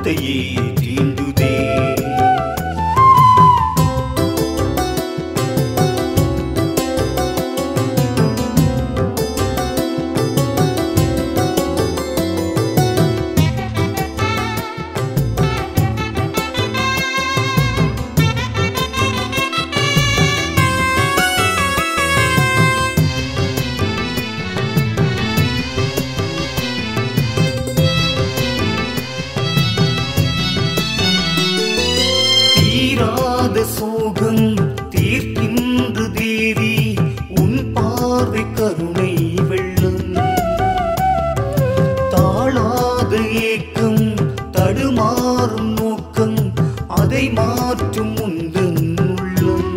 பாதத்தையே தீண்டுதே தீராத சோகம் தீர்க்கின்ற தேவி உன் பார்வை கருணை வெள்ளம் தாழாத ஏக்கம் தடுமாறும் நோக்கம் அதை மாற்றும் உந்தன் உள்ளம்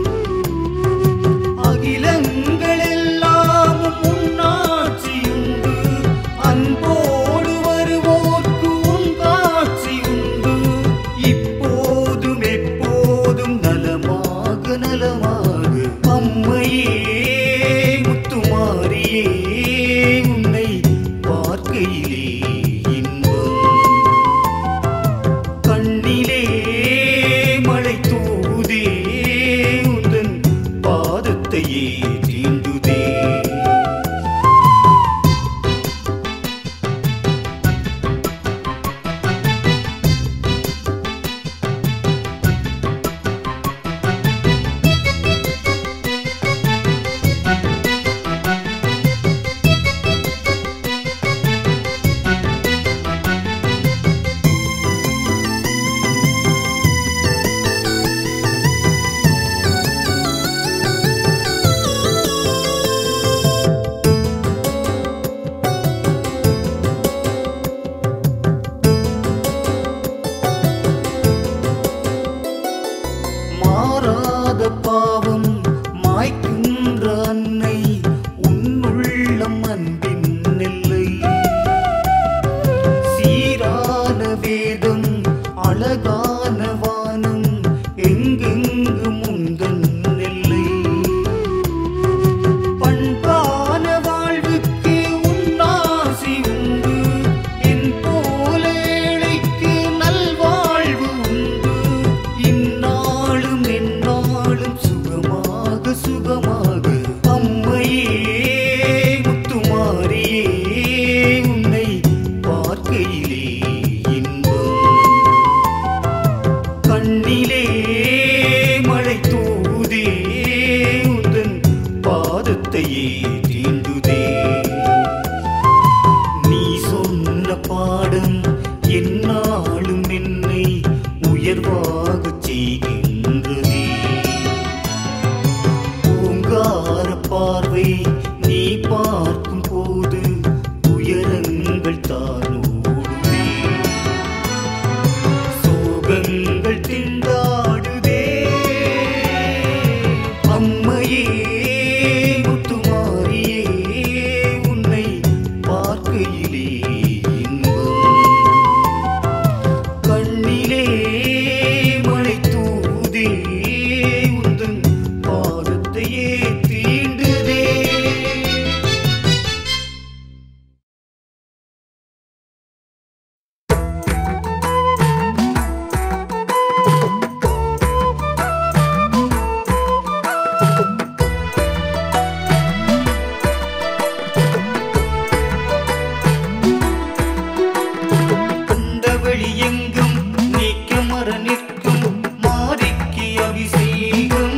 அகிலங்களெல்லாம் உன்னாட்சியுண்டு அன்போடு வருவோர்க்கு உன் காட்சியுண்டு இப்போதும் எப்போதும் நலமாக நலமாக அம்மையே முத்துமாரியே உன்னை பார்க்கையிலே இன்பம் கண்ணிலே மழை தூதே உந்தன் பாதத்தையே தீண்டுதே மாறாத பாவம் மாய்க்கின்ற அன்னை உன்னுள்ளம் அன்பின் நெல்லை சீரான வேதம் அழகான வானம் எங்கெங்கு முந்தன் நெல்லை பண்பான வாழ்வுக்கு உன்னாசி உண்டு என் போல ஏழைக்கு நல்வாழ்வு உண்டு இந்நாளும் எந்நாளும் சுகமாக சுகமாக அம்மையே முத்துமாரியே உன்னை பார்க்கையிலே இன்பம் கண்ணிலே மழை தூதே உந்தன் பாதத்தையே தீண்டுதே நீ சொன்ன பாடம் என்னாலும் என்னை உயர்வாகச் செய்கின்றதே பூங்கார பார்வை நீ பார்க்கும் போது உயரங்கள் தானோடுதே சோகங்கள் திண்டாடுதே அம்மையே முத்துமாரியே உன்னை பார்க்கையிலே இன்பம் கண்ணிலே மழை தூதே உந்தன் பாதத்தையே தீண்டுதே கண்டவழி எங்கும் நீக்க மர நிற்கும் மாரிக்கு அபிஷேகம்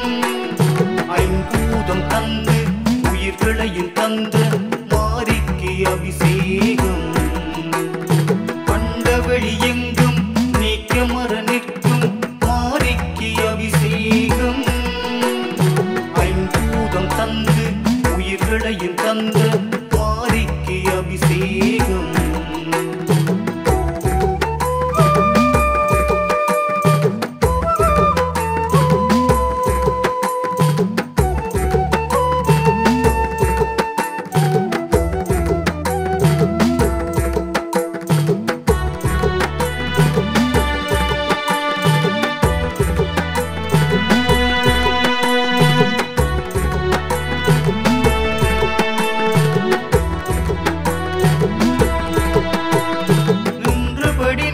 ஐம்பூதம் தந்து உயிர்களையும் தந்த மாரிக்கு அபிஷேகம் கண்டவழி எங்கும் நீக்க மர நிற்கும் மாரிக்கு அபிஷேகம் ஐம்பூதம் தந்து உயிர்களையும் தந்த மாரிக்கு அபிஷேகம்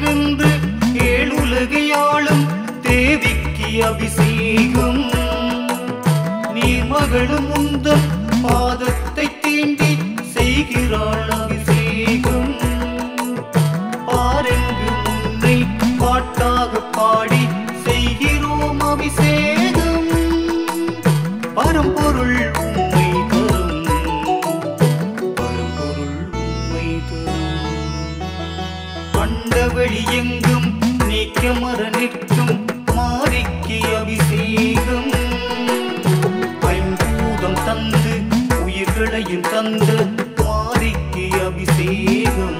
நின்று ஏழுலகையாளும் தேவிக்கு அபிஷேகம் நீர்மகளும் உந்தன் பாதத்தை தீண்டி செய்கிறாள் அபிஷேகம் பாரெங்கு உன்னை பாட்டாக பாடி செய்கிறோம் அபிஷேகம் பரம்பொருள் உண்மை தரும் பரம்பொருள் உண்மை தரும் அண்டவெளி எங்கும் நீக்க மர நிற்கும் மாறிக்கு அபிஷேகம் ஐம்பூதம் தந்து உயிர்களையும் தந்து மாறிக்கு அபிஷேகம்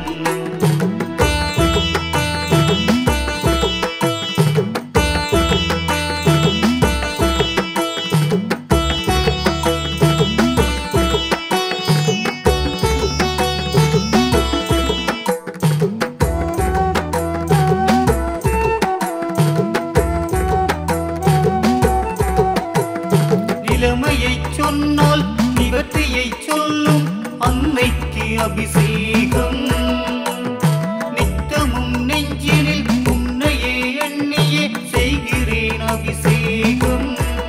நிலைமையை சொன்னால் நிவர்த்தியை சொல்லும் அன்னைக்கு அபிஷேகம் நித்தமும் நெஞ்சினில் உன்னையே எண்ணியே செய்கிறேன் அபிஷேகம்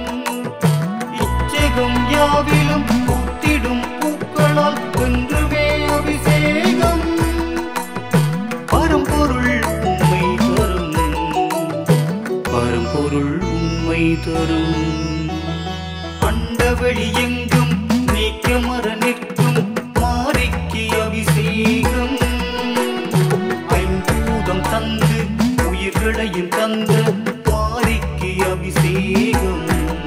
இச்சகம் யாவிலும் பூத்திடும் பூக்களால் வென்றுவே அபிஷேகம் பரம்பொருள் உண்மை தரும் பரம்பொருள் உண்மை தரும் அண்டவெளி எங்கும் நீக்க மர நிற்கும் மாறிக்கு அபிஷேகம் ஐம்பூதம் தந்து உயிர்களையும் தந்த மாறிக்கு அபிஷேகம்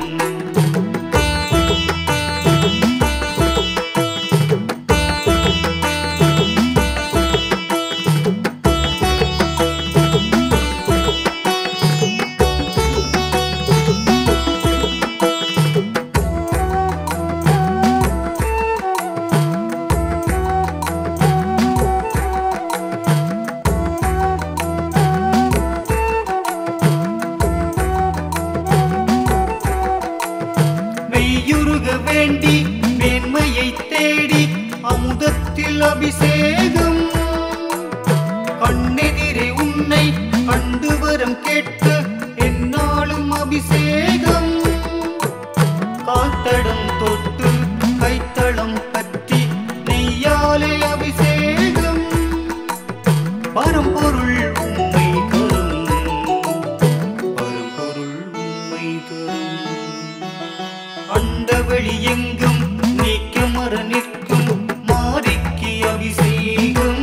மெய்யுருக வேண்டி மேன்மையை தேடி அமுதத்தில் அபிஷேகம் கண்ணெதிரே உன்னை கண்டு வரம் கேட்டு என்னாலும் அபிஷேகம் காத்தடம் தொட்டு கைத்தளம் பற்றி நெய்யாலே அபிஷேகம் பரம்பொருள் உண்மை தரும் பரம்பொருள் உண்மை தரும் அண்டவெளி எங்கும் நீக்க மர நிற்கும் மாறிக்கு அபிஷேகம்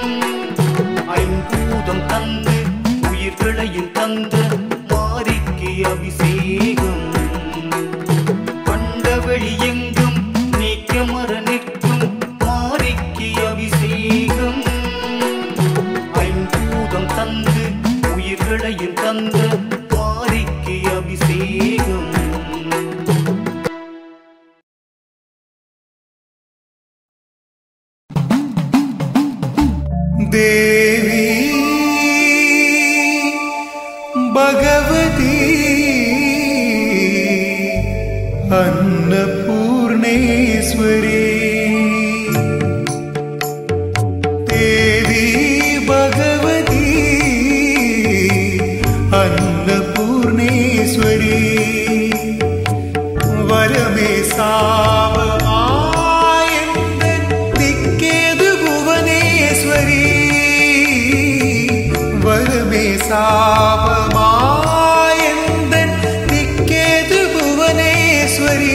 ஐம்பூதம் தந்து உயிர்களையும் தந்த மாறிக்கு அபிஷேகம் அண்டவெளி எங்கும் நீக்க மர நிற்கும் மாறிக்கு அபிஷேகம் ஐம்பூதம் தந்து உயிர்களையும் தந்த மாறிக்கு அபிஷேகம் தேவி பகவதி அன்னபூர்ணேஸ்வரி தேவி பகவதி அன்னபூர்ணேஸ்வரி വരമേ സാവമായെന്തൻ ദിക്കേതു ഭുവനേശ്വരി വരമേ സാവമായെന്തൻ ദിക്കേതു ഭുവനേശ്വരി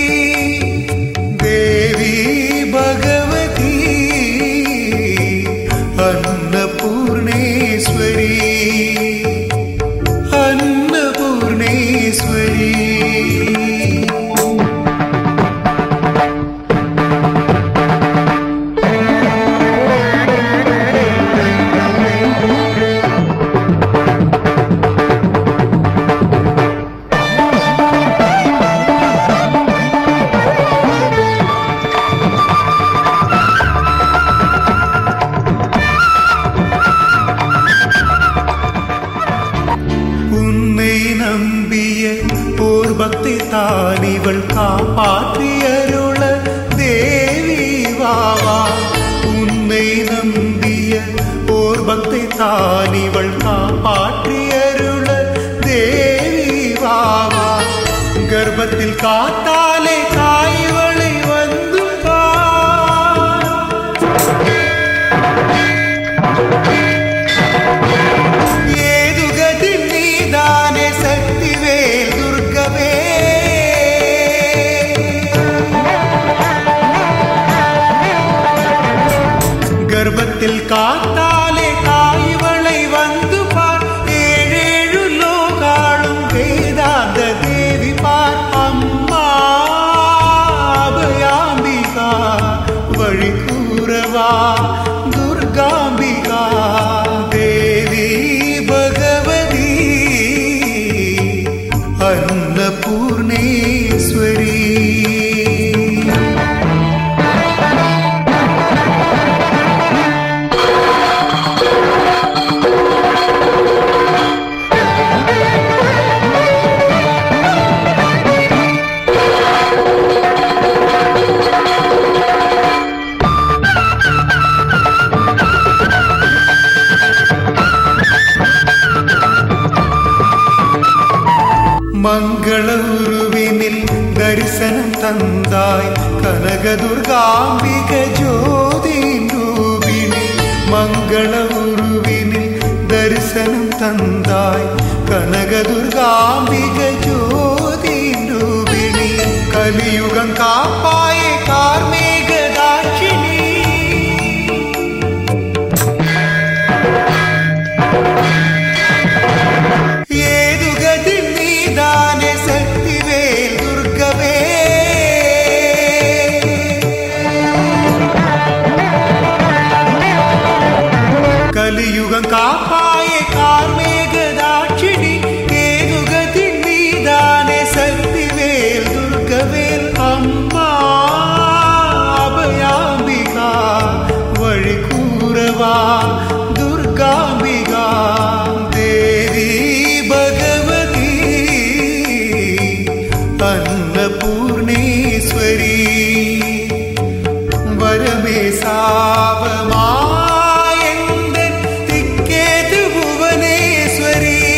ദേവി ഭഗവതി അന്നപൂർണേശ്വരി അന്നപൂർണേശ്വരി உன்னை நம்பிய ஓர் பக்தி தான் இவள் காப்பாற்றியருள தேவி வாவா உன்னை நம்பிய ஓர் பக்தி தானிவள் காப்பாற்றியருள தேவி வாவா கர்ப்பத்தில் காத்தாலே தாய்வளை வந்து பார் ஏதுகதி நீதானே சக்திவேல் துர்கவே கர்ப்பத்தில் காத்தாலே தாய்வளை வந்து பார் ஏழேழு லோகாளும் வேதாந்த தேவி பார் அம்மா அபயாம்பிகா வழி கூறவா துர்காம்பிகா தேவி பகவதி அன்னபூர்ணேஸ்வரி மங்கள உருவினில் தரிசனம் தந்தாய் கனகதுர்காம்பிக ஜோதி ரூபிணி மங்கள உருவினில் தரிசனம் தந்தாய் கனகதுர்காம்பிக ஜோதி ரூபிணி கலியுகம் காப்பாயே கார்மேக தாட்சிணி ஏதுகதி நீதானே சக்திவேல் துர்கவே கலியுகம் காப்பாயே கார்மேக தாட்சிணி ஏதுகதி நீதானே சக்திவேல் துர்கவேல் அம்மா அபயாம்பிகா வழி கூறவா துர்காம்பிகா தேவி பகவதி அன்னபூர்ணேஸ்வரி வரமே சாபமாயந்தன் திக்கேது புவனேஸ்வரி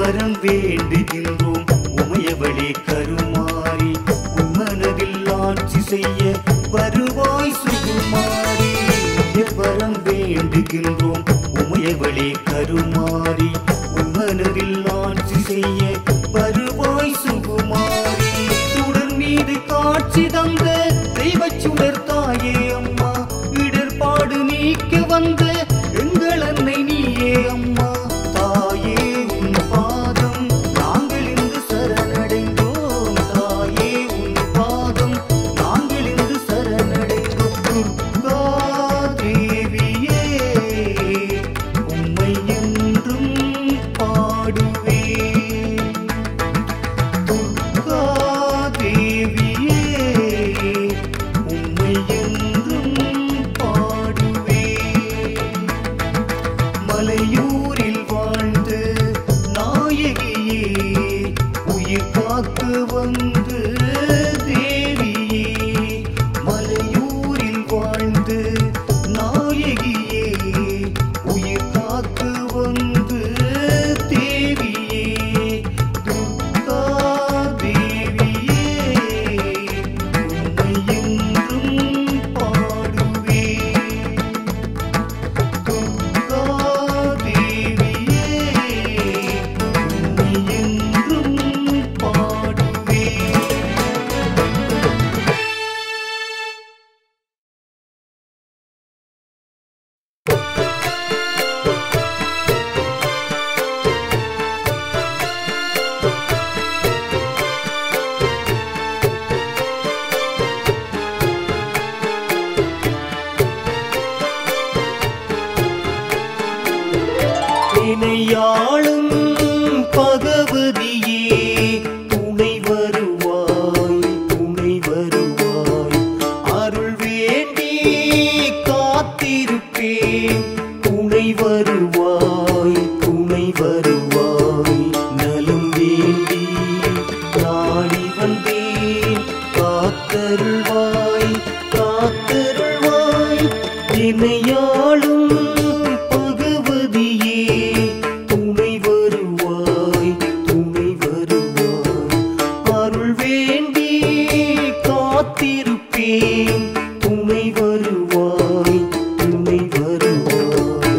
வரம் வேண்டுகின்றோம் உமையவளே கருமாறி உன் மனதில் ஆட்சி செய்ய வருவாய் சுகுமாரி வரம் வேண்டுகின்றோம் உமையவளே கருமாறி உன் மனதில் ஆட்சி செய்ய வருவாய் சுகுமாரி சுடர் மீது காட்சி தந்த தெய்வச் சுடர் தாயே அம்மா இடர்பாடு நீக்க வந்த எங்கள் அன்னை நீயே அம்மா தாயே உன் பாதம் நாங்கள் இன்று சரணடைந்தோம் தாயே உன் பாதம் நாங்கள் இன்று சரணடைந்தோம் துர்கா தேவியே உம்மை என்றும் பாடுவேன் துர்கா தேவியே உம்மை என்றும் பாடுவேன் மலையூரில் வாழ்ந்து நாயகியே உயிர் காக்க வந்து தேவியே மலையூரில் வாழ்ந்து நாயகியே உயிர் காக்க வந்து தேவியே துர்கா தேவியே உம்மை என்றும் பாடுவேன் துர்கா தேவியே உம்மை என்றும் பாடுவேன் இணையாளும் பகவதியே துணை வருவாய் துணை வருவாய் அருள் வேண்டி காத்திருப்பேன் துணை வருவாய் துணை வருவாய் நலம் வேண்டி நாடி வந்தேன் காத்தருள்வாய் காத்தருள்வாய் இணையாளும் பகவதியே துணை வருவாய் துணை வருவாய் அருள் வேண்டி காத்திருப்பேன் துணை வருவாய் துணை வருவாய்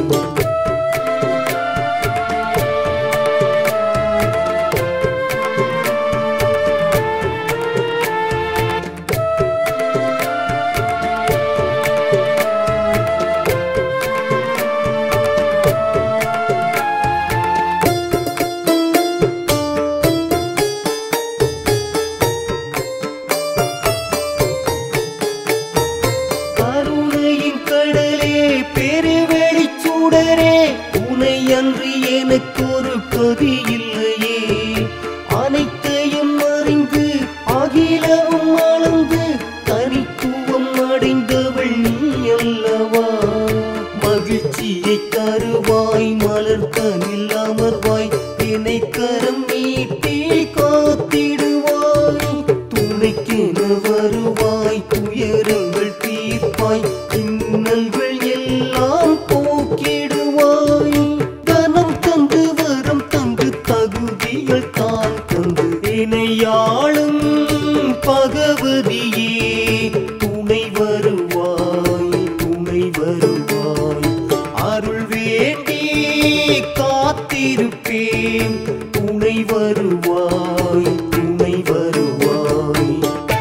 கருணையின் கடலே பெருவெளிச் சுடரே உனை அன்று எனக்கு ஒரு கதி இல்லையே அனைத்தையும் அறிந்து அகிலவும் அளந்து தனித்துவம் அடைந்தவள் நீ அல்லவா மகிழ்ச்சியை தருவாய் மலர் கனில் அமர்வாய் என்னை கரம் நீட்டி காத்திடுவாய் துணைக்கென வருவாய் துயரங்கள் தீர்ப்பாய் இன்னல்கள் எல்லாம் போக்கிடுவாய் தனம் தந்து வரம் தந்து தகுதிகள் தான் தந்து இணையாளும் பகவதியே துணை வருவாய் துணை வருவாய் அருள் வேண்டி காத்திருப்பேன் துணை வருவாய் துணை வருவாய்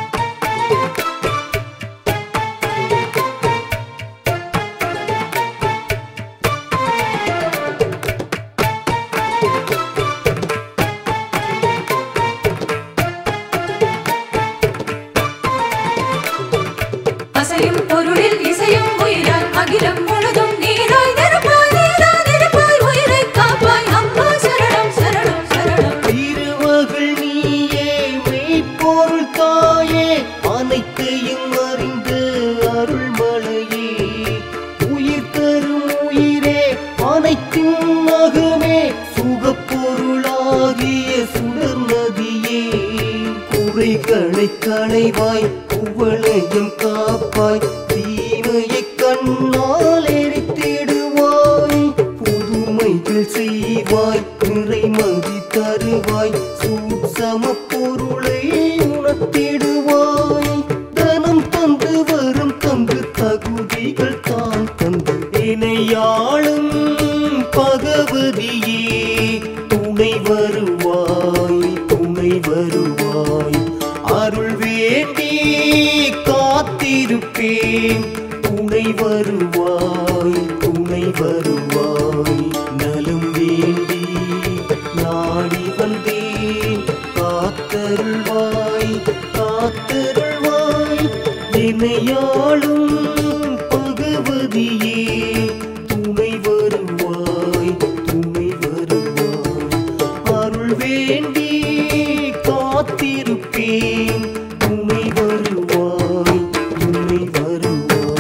அசையும் பொருளில் இசையும் உயிராய் அகிலம் முழுதும் நீராய் நெருப்பாய் நீராய் நெருப்பாய் உயிரை காப்பாய் அம்மா சரணம் சரணம் சரணம் திருமகள் நீயே மெய்ப்பொருள் தாயே அனைத்தையும் அறிந்த அருள்மலையே உயிர் தரும் உயிரே அனைத்தின் மகமே சுகப்பொருளாகிய சுடர் நதியே குறைகளை களைவாய் குவளையும் காப்பாய் தீமையை கண்ணால் எரித்திடுவாய் புதுமைகள் செய்வாய் நிறைமதி தருவாய் வருவாய் சூட்சம பொருளை உணர்த்திடுவாய் தனம் தந்து வரும் தந்து தகுதிகள் தான் தந்து இணையாளும் பகவதியே துணை வருவாய் துணை வருவாய் அருள் வேண்டி காத்திருப்பேன் துணை வருவாய் துணை வருவாய் நலம் வேண்டி நாடி வந்தேன் காத்தருள்வாய் காத்தருள்வாய் இணையாளும் பகவதியே துணை வருவாய் துணை வருவாய் அருள் வேண்டி காத்திருப்பேன் துணை வருவாய் துணை வருவாய்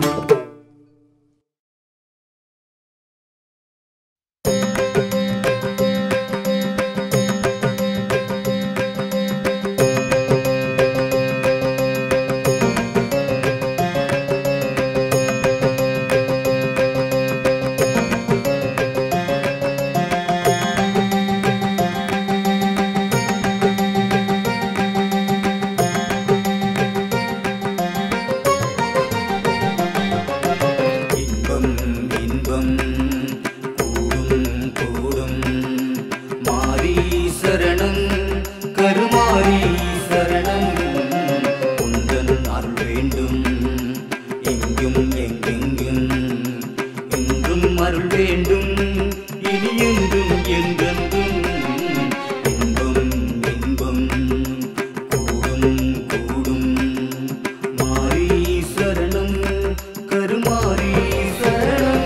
இன்பம் இன்பம் கூடும் கூடும் மாரி சரணம் கருமாரி சரணம் உந்தன் அருள் வேண்டும் எங்கும் எங்கெங்கும் எங்கும் அருள் வேண்டும் இனி எங்கும் எங்கெங்கும் இன்பம் இன்பம் கூடும் கூடும் மாரி சரணம் கருமாரி சரணம்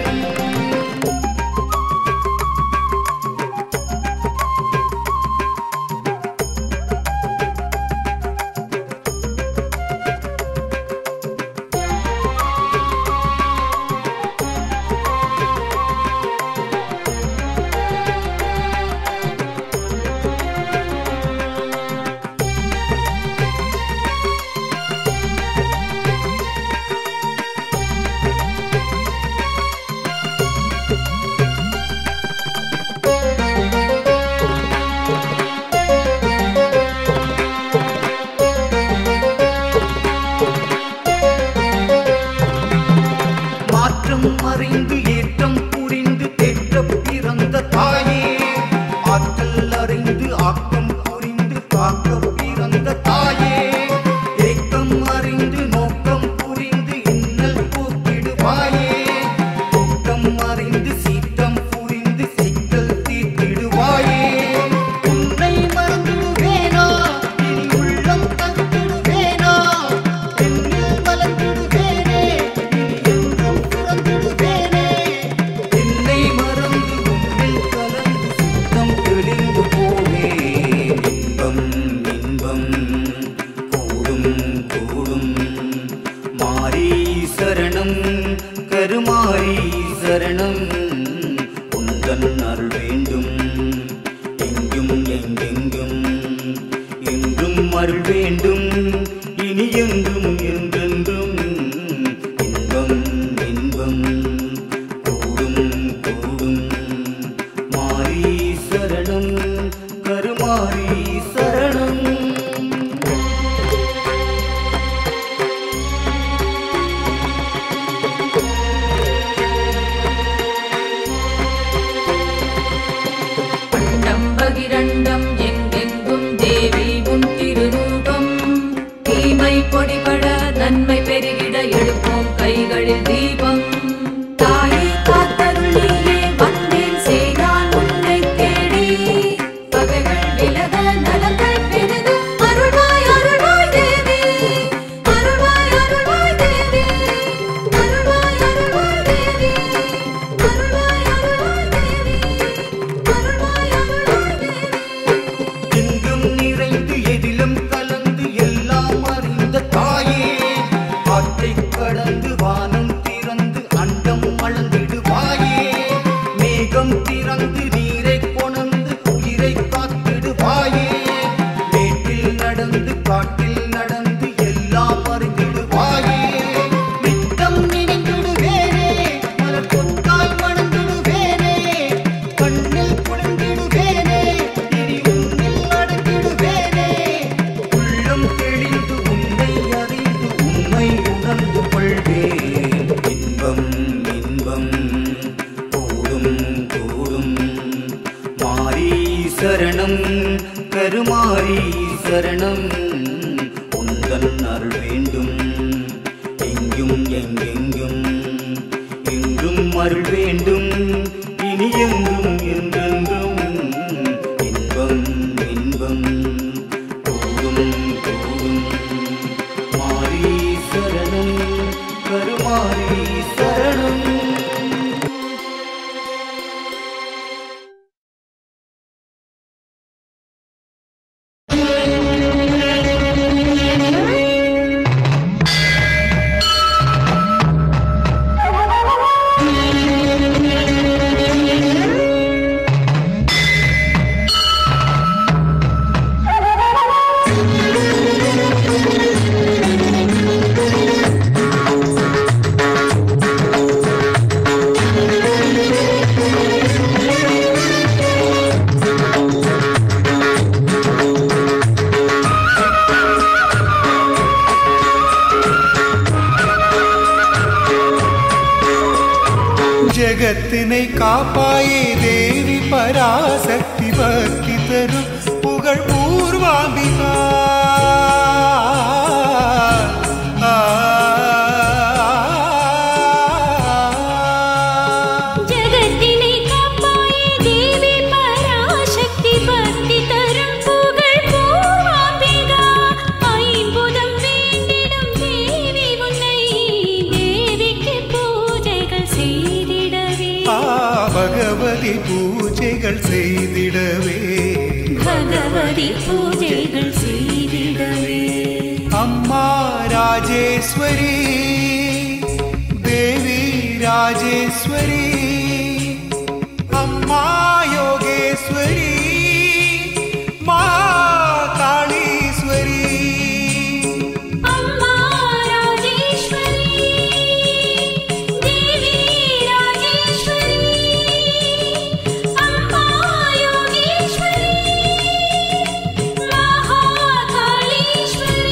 மாற்றம் அறிந்து ஏற்றம் புரிந்து தேற்ற பிறந்த தாயே ஆற்றல் அறிந்து ஆக்கம் புரிந்து காக்க பிறந்த தாயே ஏக்கம் அறிந்து நோக்கம் புரிந்து இன்னல் போக்கிடுவாயே கூட்டம் அறிந்து சீற்றம் புரிந்து சிக்கல் தீர்த்திடுவாயே உன்னை மறந்துடுவேனா இனி உள்ளம் தந்துடுவேனா என்னில் மலர்ந்திடுவேனே இனி என்றும் பிறந்திடுவேனே என்னை மறந்து உன்னில் கலந்து சுத்தம் தெளிந்து போவேன் இன்பம் இன்பம் கூடும் கூடும் மாரி சரணம் கருமாரி சரணம் உந்தன் அருள் வேண்டும் எங்கும் எங்கெங்கும் எங்கும் அருள் வேண்டும் இனி எங்கும் எங்கெங்கும் இன்பம் இன்பம் கூடும் கூடும் மாரி சரணம் கருமாரி சரணம் அண்டம் பகிரண்டம் எங்கெங்கும் தேவி உன் திருரூபம் தீமை பொடிபட நன்மை பெருகிட எழுப்போம் கைகளில் தீபம் தாயே காத்தருளியே வந்தேன் செய்தான் உன்னை தேடி பகைகள் விலக சரணம் கருமாரி சரணம் உந்தன் அருள் வேண்டும் எங்கும் எங்கெங்கும் எங்கும் அருள் வேண்டும் இனி எங்கும் என்றென்றும் இன்பம் இன்பம் கூடும் கூடும் மாரி சரணம் கருமாரி சரணம் ஜெகத்தினை காப்பாயே தேவி பராசக்தி பக்தி தரும் புகழ் பூர்வாம்பிகா ஆ. ஜகத்தினை காப்பாயே தேவி பராசக்தி பக்தி தரும் புகழ் பூர்வாம்பிகா ஐம்புதம் வேண்டிடும் தேவி உன்னை தேவிக்கு பூஜைகள் செய்திடவே ஆ, பகவதி பூஜைகள் செய்திடவே பகவதி பூஜைகள் செய்திடவே அம்மா ராஜேஸ்வரி தேவி ராஜேஸ்வரி அம்மா யோகேஸ்வரி மா காளீஸ்வரி அம்மா ராஜேஸ்வரி தேவி ராஜேஸ்வரி அம்மா யோகேஸ்வரி மகாகாளீஸ்வரி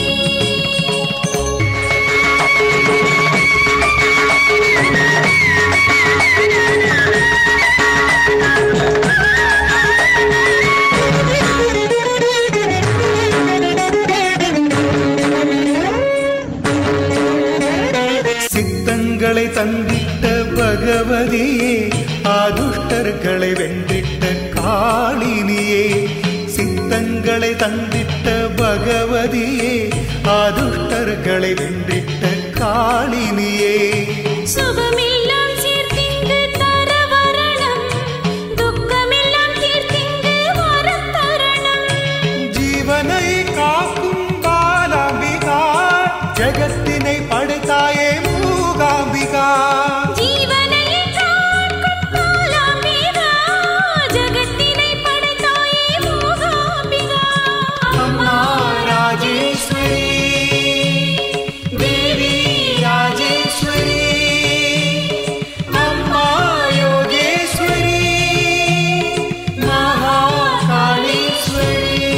சித்தங்களை தந்திட்ட பகவதியே ஆதுஷ்டர்களை வென்றிட்ட காளினியே சித்தங்களை தந்திட்ட பகவதியே ஆதுஷ்டர்களை வென்றிட்ட காளினியே சுகமெல்லாம் சேர்த்திங்கு தர வரணும் துக்கமெல்லாம் தீர்த்திங்கு வரம் தரணும் ஜீவனை காக்கும் பாலாம்பிகா ஜகத்தினை படைத்தாயே மூகாம்பிகா ஜீவனை காக்கும் பாலாம்பிகா ஜகத்தினை படைத்தாயே மூகாம்பிகா அம்மா ராஜேஸ்வரி தேவி ராஜேஸ்வரி அம்மா யோகேஸ்வரி மகாகாளீஸ்வரி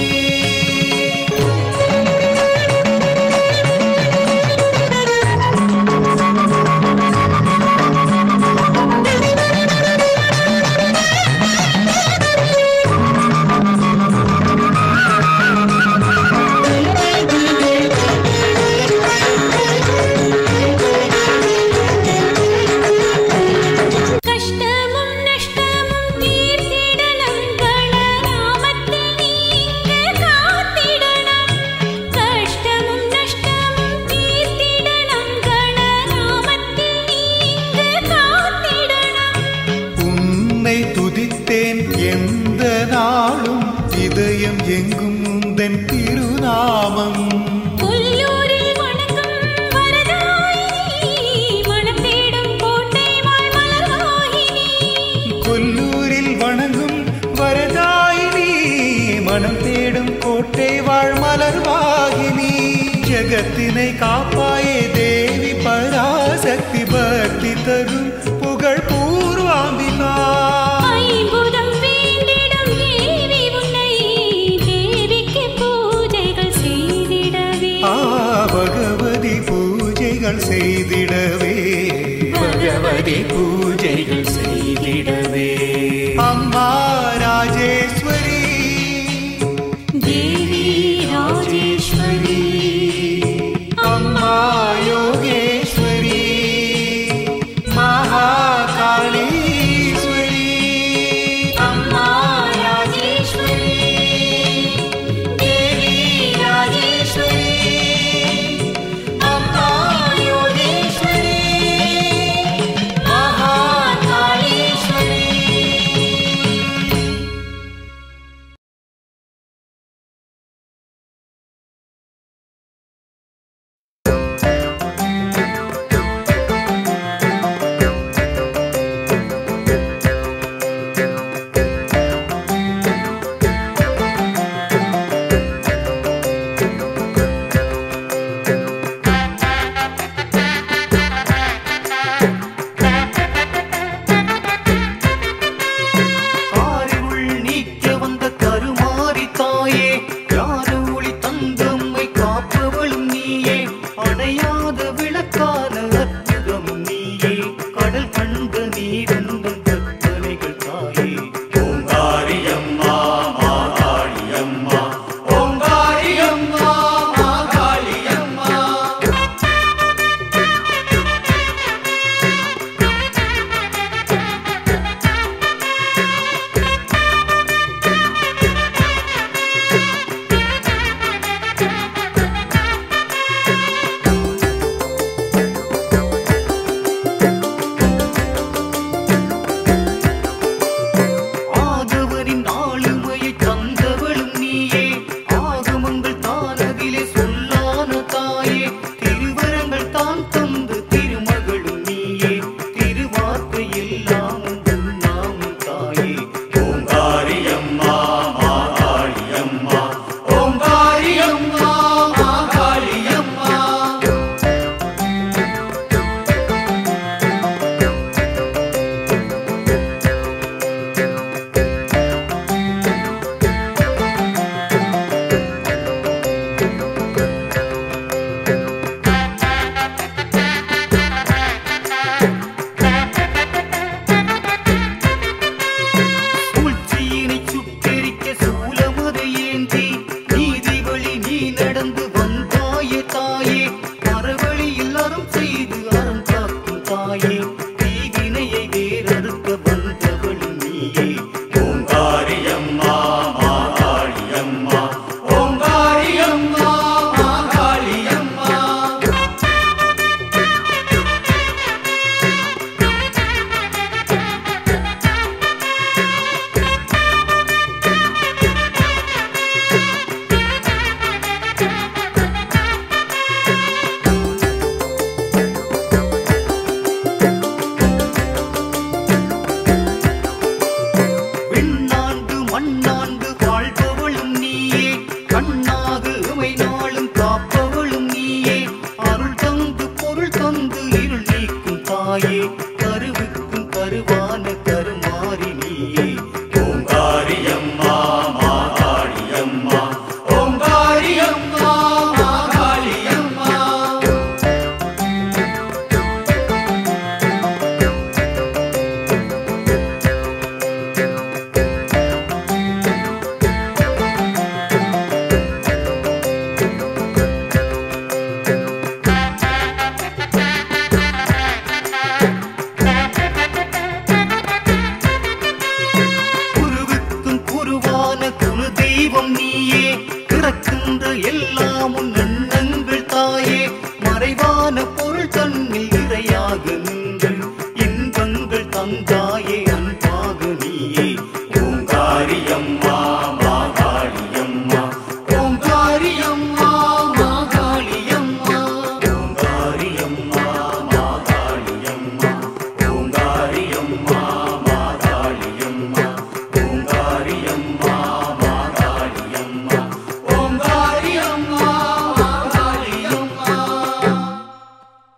கஷ்டமும் நஷ்டமும் தீர்த்திடணும் கணநாமத்தில் நீங்க காத்திடணும் கஷ்டமும் நஷ்டமும் தீர்த்திடணும் கணநாமத்தில் நீங்க காத்திடணும் உன்னை துதித்தேன் எந்த நாளும் இதயம் எங்கும் உந்தன் திருநாமம் புல்லூரில் வணங்கும் வரதாயினி மனம் தேடும் கோட்டை வாழ் மலர்வாகினி கொல்லூரில் வணங்கும் வரதாயினி மனம் தேடும் கோட்டை வாழ் மலர்வாகினி ஜகத்தினை காப்பாயே தேவி பராசக்தி பக்தி தரும் புகழ் பூர்வாம்பிகா ஐம்புதம் வேண்டிடும் தேவி உன்னை தேவிக்கு பூஜைகள் செய்திடவே ஆ பகவதி பூஜைகள் செய்திடவே பகவதி பூஜைகள் செய்திடவே அம்மா ராஜேஸ்வரி தேவி ராஜேஸ்வரி அம்மா யோகேஸ்வரி மகாகாளீஸ்வரி அம்மா ராஜேஸ்வரி தேவி ராஜேஸ்வரி அம்மா யோகேஸ்வரி மகாகாளீஸ்வரி காரிருள் நீக்க வந்த கருமாரி தாயே யாரு ஒளி தந்தம்மை காப்பவளும் நீயே அணையாத விளக்கான அற்புதமும் நீயே கடல் கண்ட நீரந்தம் கற்பனைகள் தாயே ஓங்காரியம்மா மாகாளியம்மா ஓங்காரியம்மா மாகாளியம்மா ஆதவனின் ஆளுமையை தந்தவளும் நீயே ஆகமங்கள் தான் அதிலே சொல்லான தாயே திருவரங்கள் தான் தந்து திருமகளும் நீயே திருவார்த்தை எல்லாமும் உண்ணாமும் தாயே ஓங்காரியம்மா மாகாளியம்மா ஓங்காரியம்மா மாகாளியம்மா சூழ்ச்சியினை சுட்டெரிக்க சூலமதை ஏந்தி நீதி வழி நீ நடந்து வந்தாயே தாயே மரவழியில் அறம் செய்து அறம் காக்கும் தாயே தீவினையை வேறறுக்க வந்தவளும் நீயே ஓங்காரியம்மா மாகாளியம்மா ஓங்காரியம்மா மாகாளியம்மா விண்ணாண்டு மண்ணாண்டு வாழ்பவளும் நீயே கண்ணாக உமை நாளும் காப்பவளும் நீயே அருள் தந்து பொருள் தந்து இருள் நீக்கும் தாயே கருவுக்கும் கருவான கருமாறி நீயே ஓங்காரியம்மா மாகாளியம்மா ஓங்காரியம்மா மாகாளியம்மா குருவுக்கும் குருவான குரு தெய்வம் நீயே பிறக்கின்ற எல்லாம் உன் எண்ணங்கள் தாயே மறைவான பொருள் தன்னில் இறையாக நின்று இன்பங்கள் தந்தாயே அன்பாக நீயே ஓங்காரியம்மா மாகாளியம்மா ஓங்காரியம்மா மாகாளியம்மா ஓங்காரியம்மா மாகாளியம்மா ஓங்காரியம்மா மாகாளியம்மா ஓங்காரியம்மா மாகாளியம்மா ஓங்காரியம்மா மாகாளியம்மா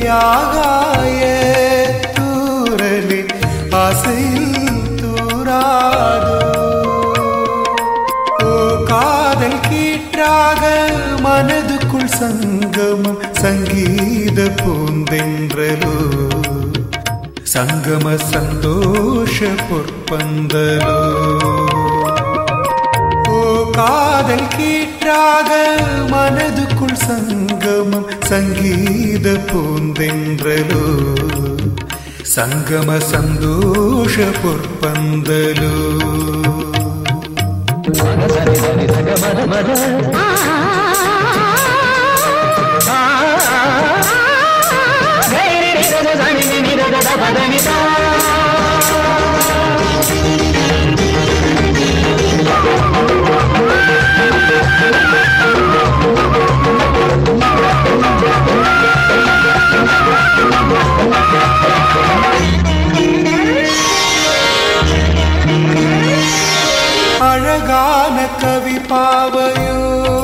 ஆகாய தூரலே ஆசையில் தூராதோ ஓ காதல் கீற்றாக மனதுக்குள் சங்கமம் சங்கீத பூந்தென்றலோ சங்கம சந்தோஷ பொற்பந்தலோ ஓ காதல் கீற்றாக மனதுக்குள் சங்கமம் சங்கீத பூந்தென்றலோ சங்கம சந்தோஷ பொற்பந்தலோ அழகான கவி பாவையோ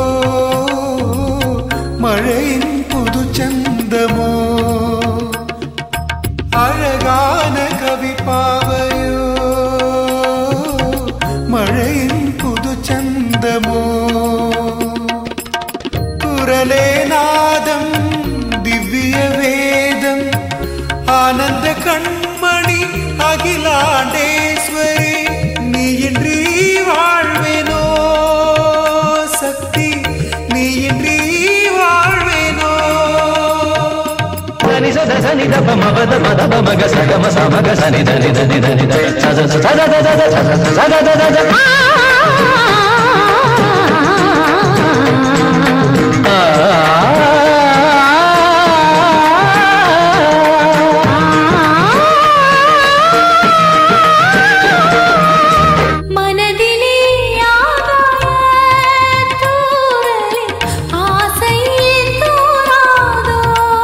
மழையின் புது சந்தமோ அழகான கவி பாவையோ மழையின் புது சந்தமோ குரலே நாதம் திவ்ய வேதம் ஆனந்த கண்மணி அகிலாண்டேஸ்வரி நீயின்றி வாழ்வேனோ சக்தி நீயின்றி வாழ்வேனோ దని సద సని దప మపద పద మగ సగమ సమగ సని దని దని దని దని సద సద సద సద సద సద సద மனதிலே ஆகாய தூரலே ஆசை தூராதோ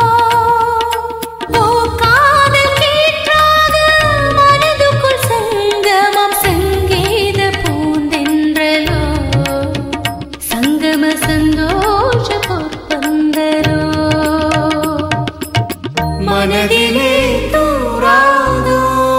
ஓ காதல் கீற்றாக மனதுக்குள் சங்கமம் சங்கீத பூந்தென்றலோ சங்கம சந்தோஷ பொற்பந்தரோ மனதிலே தூராதோ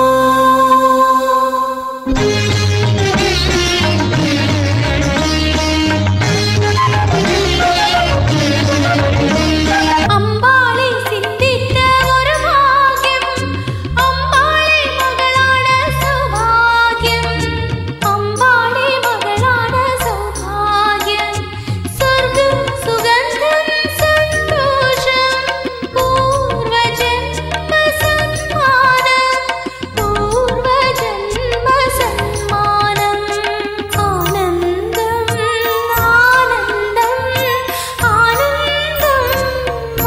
அம்பாளை சிந்தித்த ஒரு பாக்கியம் அம்பாளை மகளான சௌபாகியம் அம்பாளை மகளான சௌபாகியம் சொர்க்கம் சுகந்தம் சந்தோஷம் பூர்வ ஜன்ம சன்மானம் பூர்வ ஜன்ம சன்மானம் ஆனந்தம் ஆனந்தம் ஆனந்தம் ஆனந்தம்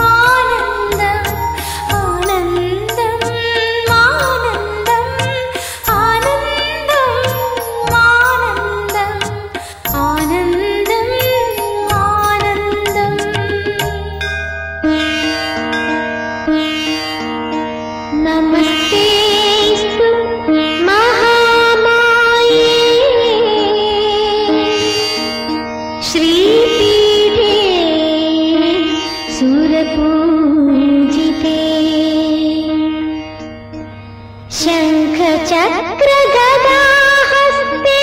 ஆனந்தம் ஆனந்தம் ஆனந்தம் ஆனந்தம் ஆனந்தம் नमस्तेऽस्तु महामाये श्रीपीठे सुरपूजिते शङ्खचक्रगदाहस्ते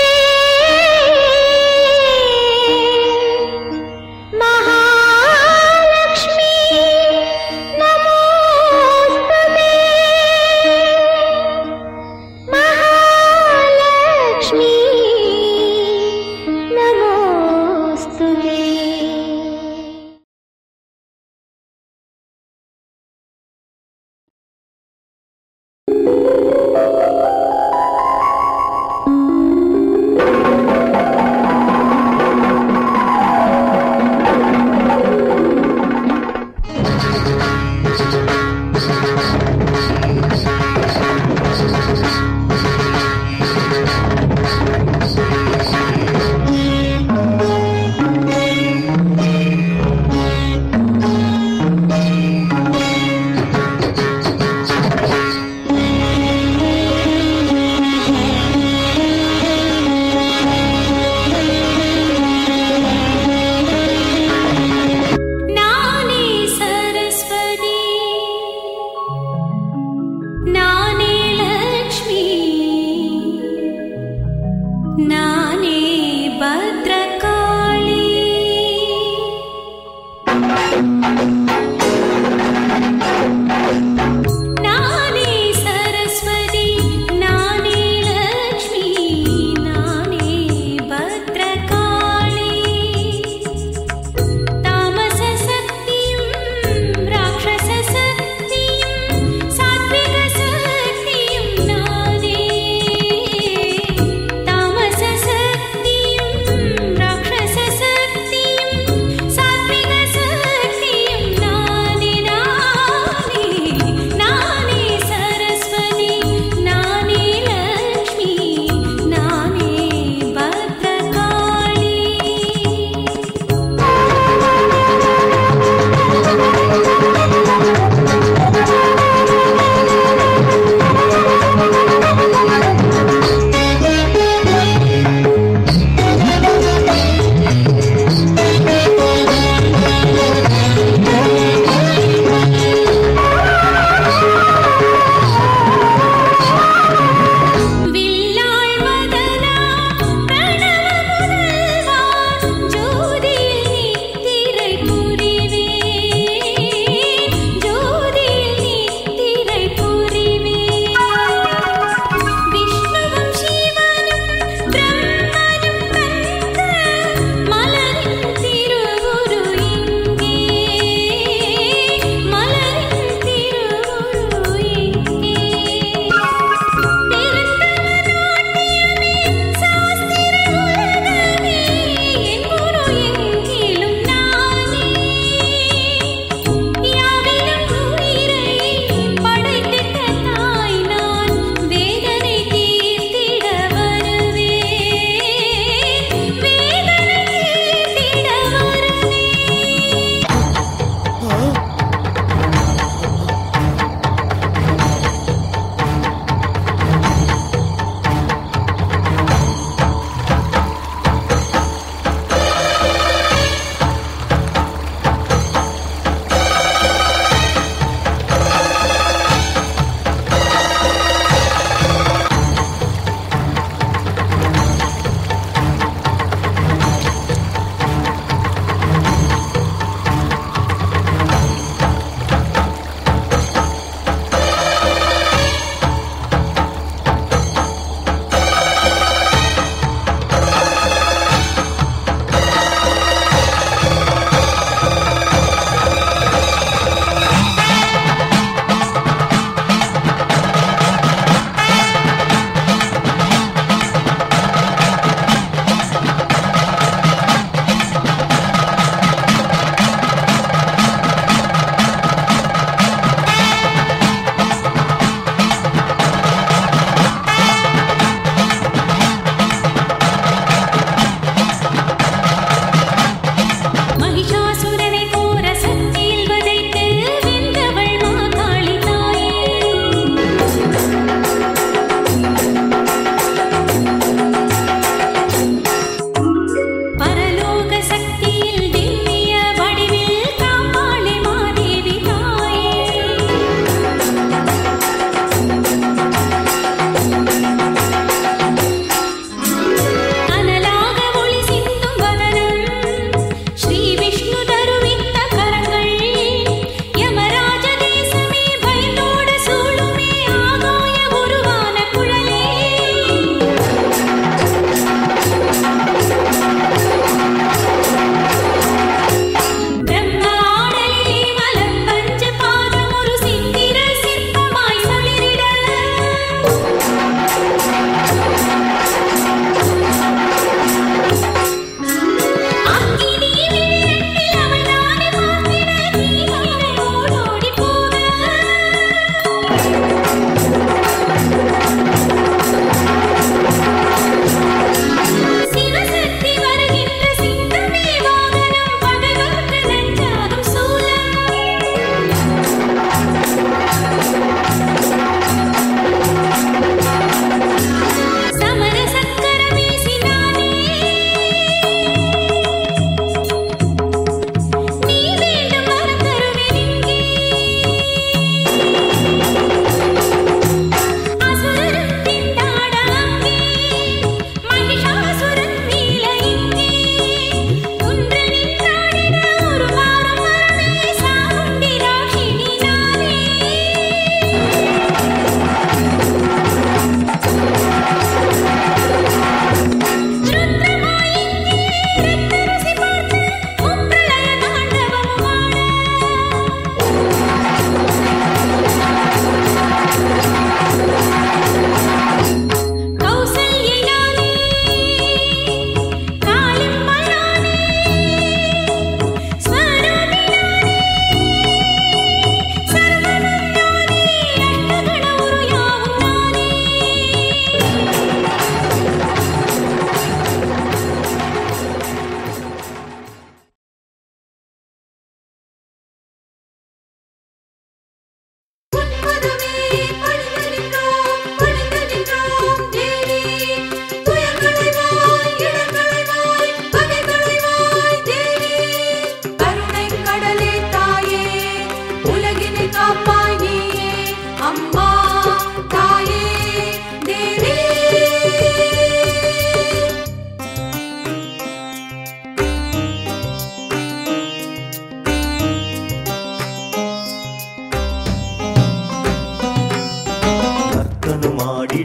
महालक्ष्मी नमोऽस्तु ते महालक्ष्मी नमोऽस्तु ते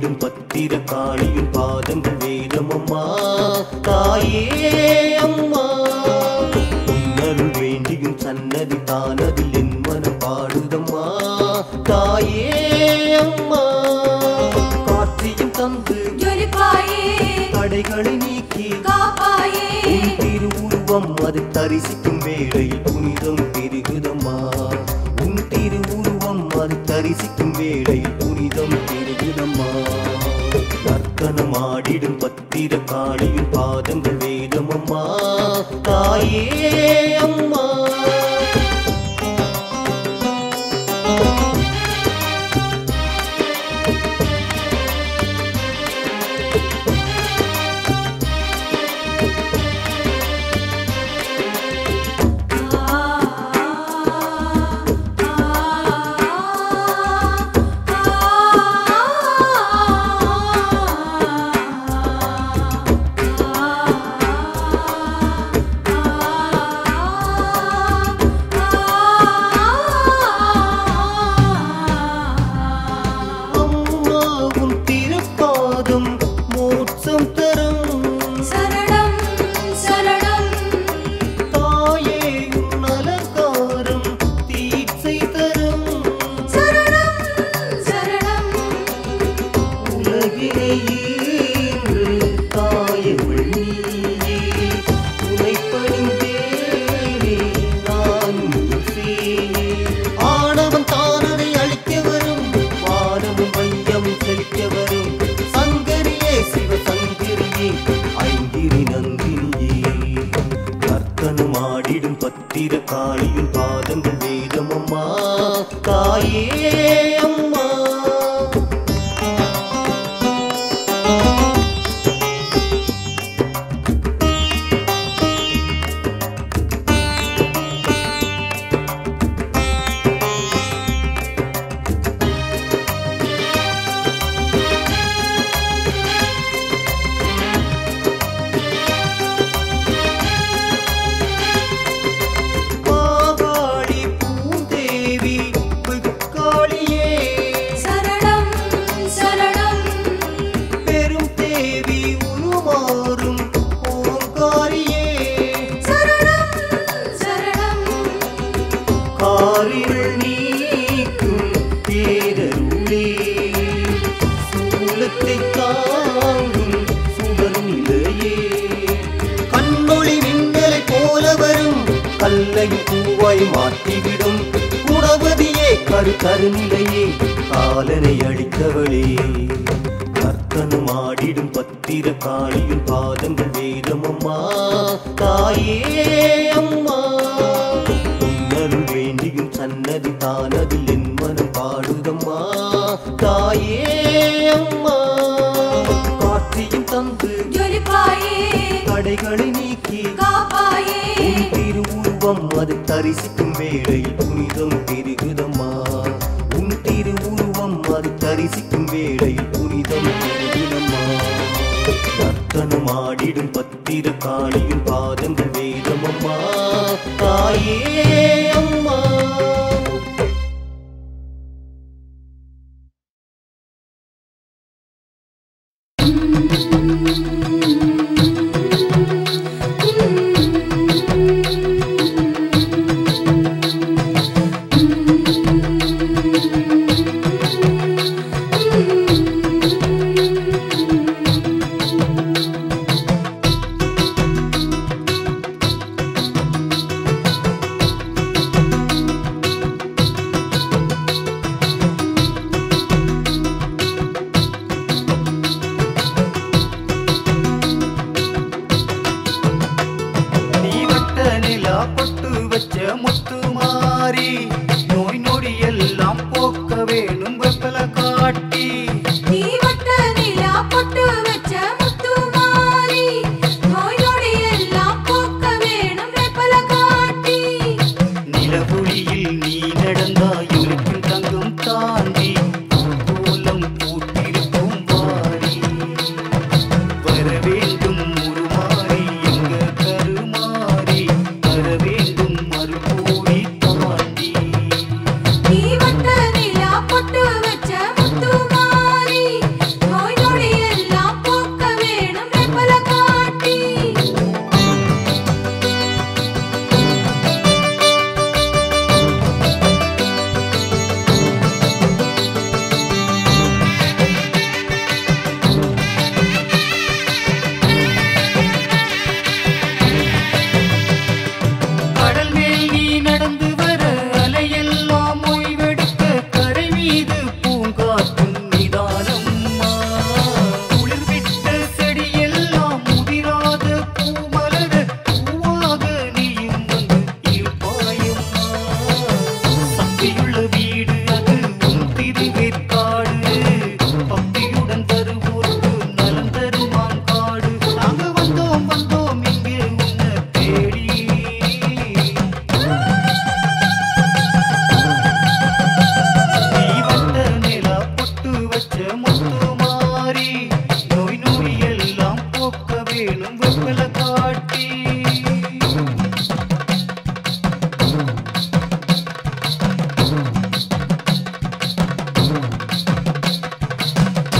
மாடிடும் பத்திர காளியின் பாதங்கள் வேதம் அம்மா தாயே அம்மா உன்னருள் வேண்டியும் சன்னதி தானதில் என் மனம் பாடுதம்மா தாயே அம்மா காட்சியும் தந்து ஜொலிப்பாயே தடைகளை நீக்கி காப்பாயே உன் திருவுருவம் அது தரிசிக்கும் வேளையில் புனிதம் பெருகுதம்மா உன் திருவுருவம் அது தரிசிக்கும் வேளையில் புனிதம் பெருகுதம்மா நர்த்தனம் ஆடிடும் பத்திர காளியின் பாதங்கள் வேதம் அம்மா தாயே அம்மா அம்மா உன் திருப்பாதம் மோட்சம் தரும் சரணம் சரணம் தாயே உன் அலங்காரம் தீட்சை தரும் சரணம் சரணம் உலகினை ஈன்று தாயவள் நீயே உனை பணிந்தேனே நானும் துசேனே ஆணவம் தானதை அழிக்க வரும் வானமும் வையமும் செழிக்க வரும் சங்கரியே சிவ சங்கரியே ஐங்கிரி நந்தினியே நர்த்தனம் ஆடிடும் பத்திர காளியின் பாதங்கள் வேதம் அம்மா தாயே அம்மா மாகாளி பூதேவி புக்காளியே சரணம் சரணம் பெரும் தேவி உருமாறும் ஓங்காரியே சரணம் சரணம் காரிருள் நீக்கும் பேரருளே சூலத்தை தாங்கும் சுடர் நிலையே கண்ணொளி மின்னலை போல வரும் கல்லையும் பூவாய் மாற்றிவிடும் குணவதியே கரு கருநிலையே காலனை அழித்தவளே நர்த்தனம் ஆடிடும் பத்திர காளியின் பாதங்கள் வேதம் அம்மா தாயே அம்மா உன்னருள் வேண்டியும் சன்னதி தானதில் என் மனம் பாடுதம்மா தாயே அம்மா காட்சியும் தந்து ஜொலிப்பாயே தடைகளை நீக்கி காப்பாயே உன் திருவுருவம் அது தரிசிக்கும் வேளையில் புனிதம் பெருகுதம்மா உன் திருவுருவம் அது தரிசிக்கும் வேளையில் புனிதம் பெருகுதம்மா நர்த்தனம் ஆடிடும் பத்திர காளியின் பாதங்கள் வேதம் அம்மா தாயே அம்மா சரணம்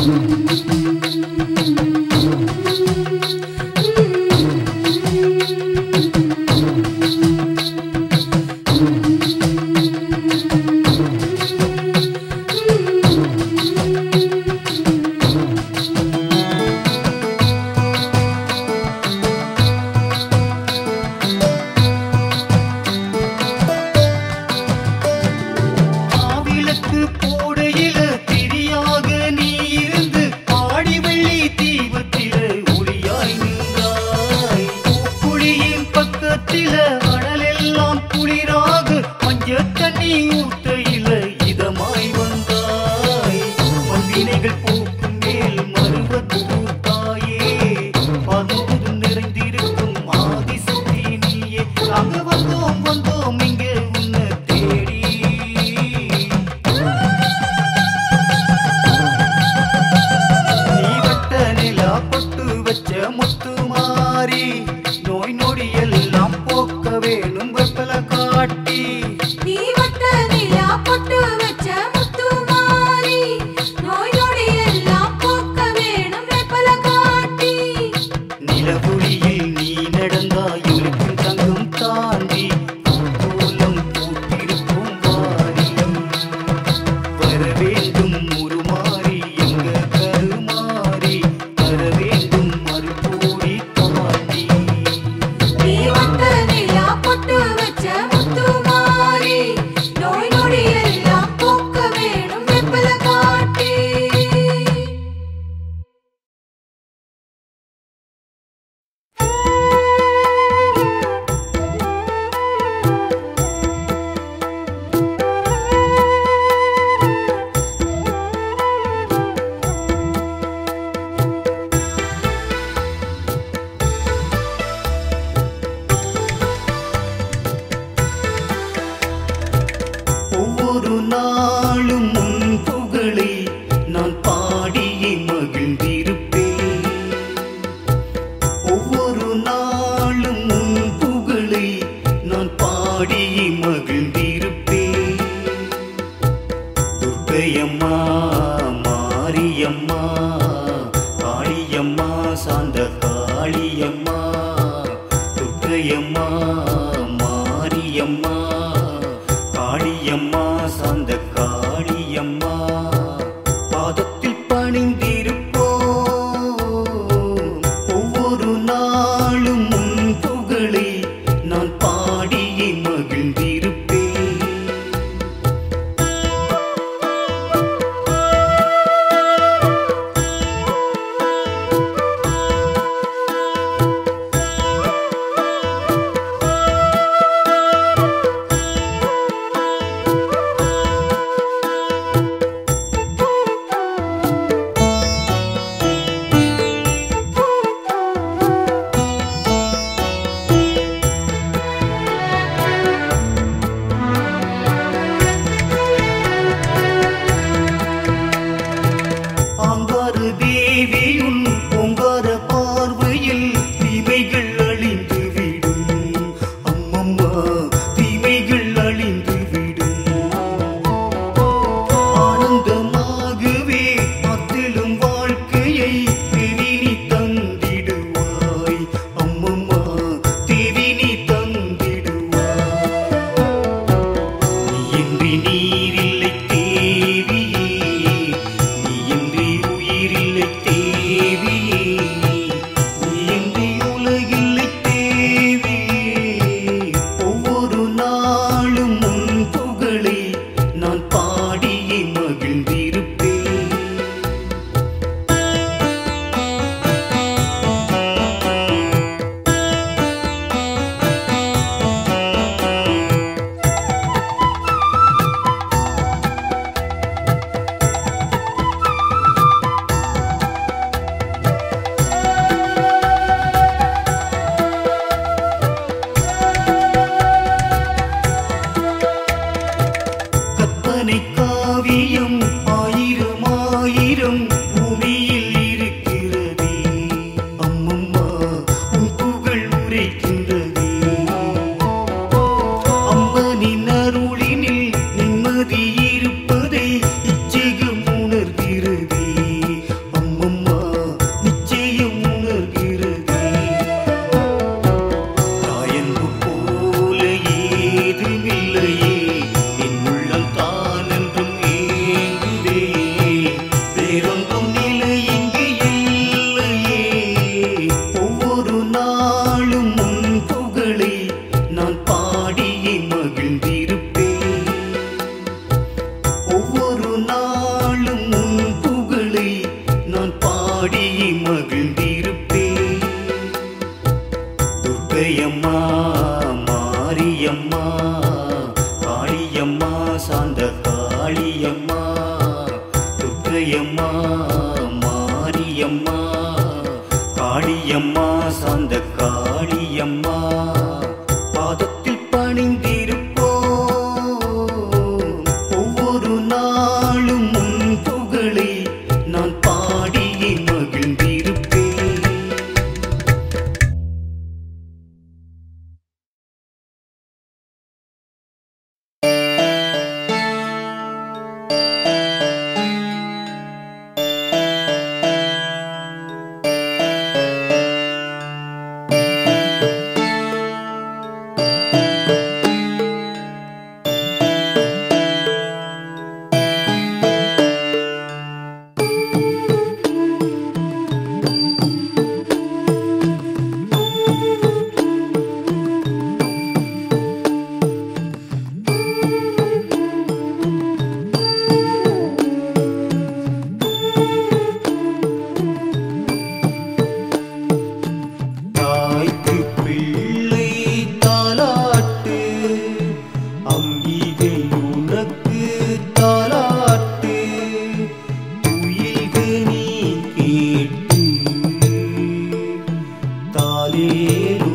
மாவிளக்கு போடையில திரியாக நீ இருந்து ஆடி வெள்ளி தீபத்தில ஒளியாய் நின்றாய் குழியின் பக்கத்தில அனலெல்லாம் குளிராக மஞ்ச தண்ணி ஊற்றையில இதமாய் வந்தாய் மந்தினைகள் போக்கும் மேல் மருவத்தூர் தாயே பருவதும் நிறைந்திருக்கும் ஆதிசக்தி நீயே அங்க வந்தோம் வந்தோம் இங்க உன்னை தேடி நீ வட்ட நிலா பொட்டு வச்ச முத்து மாறி நோய் நொடி எல்லாம் போக்க வேணும் வெப்பல காட்டி நீ வட்ட நிலா பொட்டு வச்ச முத்துமாரி நோய் நொடி எல்லாம் போக்க வேணும் வெப்பல காட்டி நிலவுளியில் நீ நடந்தாய் இருக்கும் தங்கம் தாண்டி கோலம் பூத்திருக்கும் வாரியம் வர வேண்டும் உருமாறி எங்க கருமாறி தர வேண்டும் மறுபூடி தாண்டி நீ வட்ட நிலா பொட்டு வச்ச முத்துமாரி நோய் நொடி எல்லாம் போக்க வேணும் வெப்பல காட்டி ஒவ்வொரு நாளும் உன் புகழை நான் பாடியே மகிழ்ந்திருப்பேன் ஒவ்வொரு நாளும் உன் புகழை நான் பாடியே மகிழ்ந்திருப்பேன் துர்க்கையம்மா மாரியம்மா காளியம்மா சாந்த காளியம்மா துர்க்கையம்மா மாரியம்மா காளியம்மா சாந்த காளியம்மா பாதத்தில் பணிந்திருப்போம் ஒவ்வொரு நாளும் உன் புகழை நான் பாடியே மகிழ்ந்திருப்பேன் காளியம்மா துர்க்கையம்மா மாரியம்மா காளியம்மா சாந்த காளியம்மா பாதத்தில் பணிந்திருப்போம் ஒவ்வொரு நாளும் உன் புகழை நான் பாடியே மகிழ்ந்திருப்பேன் தாய்க்கு பிள்ளை தாலாட்டு அம்பிகை உனக்கு தாலாட்டு துயில்கு நீ கேட்டு தாலேலோ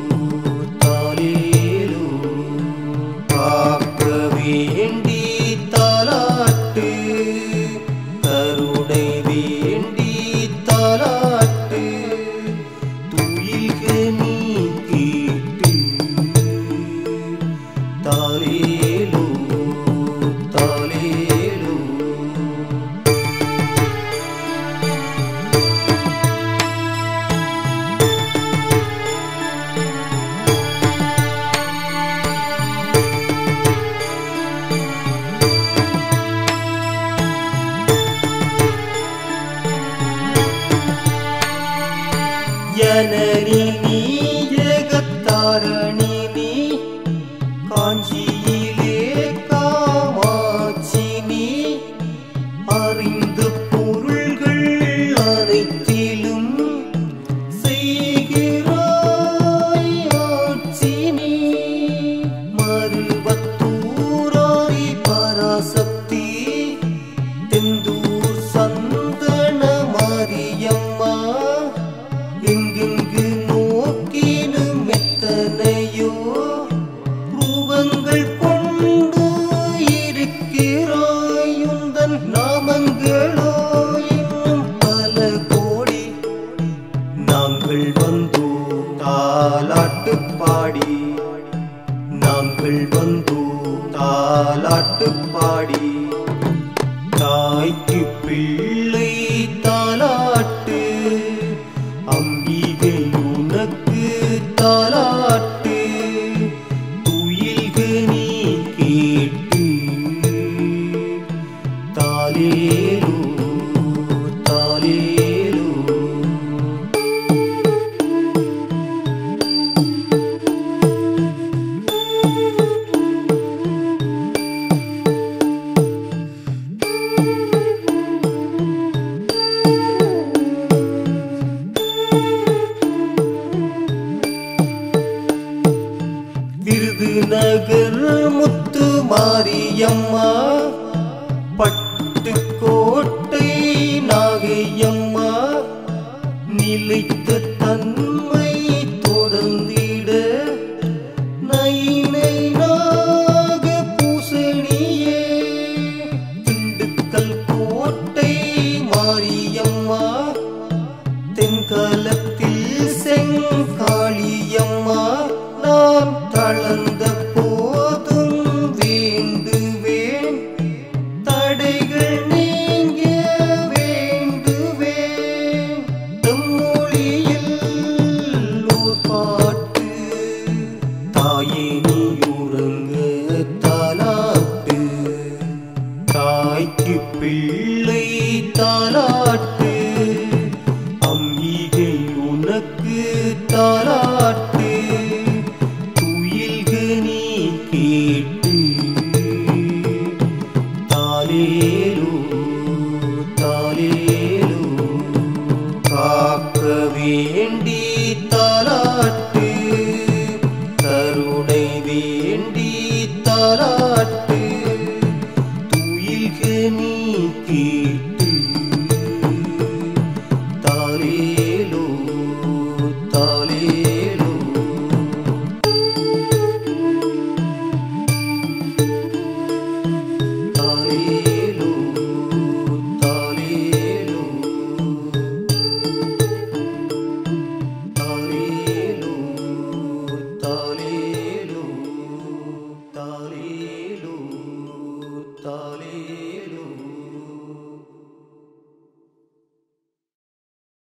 தாலேலோ காக்க வேண்டி தாலாட்டு கருணை வேண்டி தாலாட்டு துயில்க நீ கேட்டு தாலேலோ தாலேலோ ஜனனி நீ ஜெகத்தாரணி நீ காஞ்சியிலே காமாட்சி நீ அறிந்த பொருள்கள் அனைத்திலும் செய்கிறாய் ஆட்சி நீ மருவத்தூராய் பராசக்தி தெந்தூர் சந்தன மாரியம்மா எங்கெங்கு நோக்கினும் எத்தனையோ ரூபங்கள் கொண்டு இருக்கிறாயுந்தன் நாமங்களோ இன்னும் பல கோடி நாங்கள் வந்தோம் தாலாட்டு பாடி நாங்கள் வந்தோம் தாலாட்டு பாடி தாய்க்கு பிள்ளை தாலாட்டு அம்பிகை உனக்கு தாலாட்டு துயில்க நீ கேட்டு தாலேலோ தாலேலோ விருதுநகர் முத்து மாரியம்மா பட்டுக்கோட்டை நாகையம்மா நிலைத்த தன்மை தொடர்ந்திட நைனை நாக பூசணியே திண்டுக்கல் கோட்டை மாரியம்மா தென்காலத்தில் செங்காளியம்மா நான் தளர்ந்த போதும் வேண்டுவேன் தடைகள் நீங்க வேண்டுவேன் தம்மொழியில் ஓர் பாட்டு தாயே நீ உறங்க தாலாட்டு தாய்க்கு பிள்ளை தாலாட்டு அம்பிகை உனக்கு தாலாட்டு துயில்க நீ கேட்டு தாலேலோ தாலேலோ காக்க வேண்டி தாலாட்டு கருணை வேண்டி தாலாட்டு துயில் நீக்கி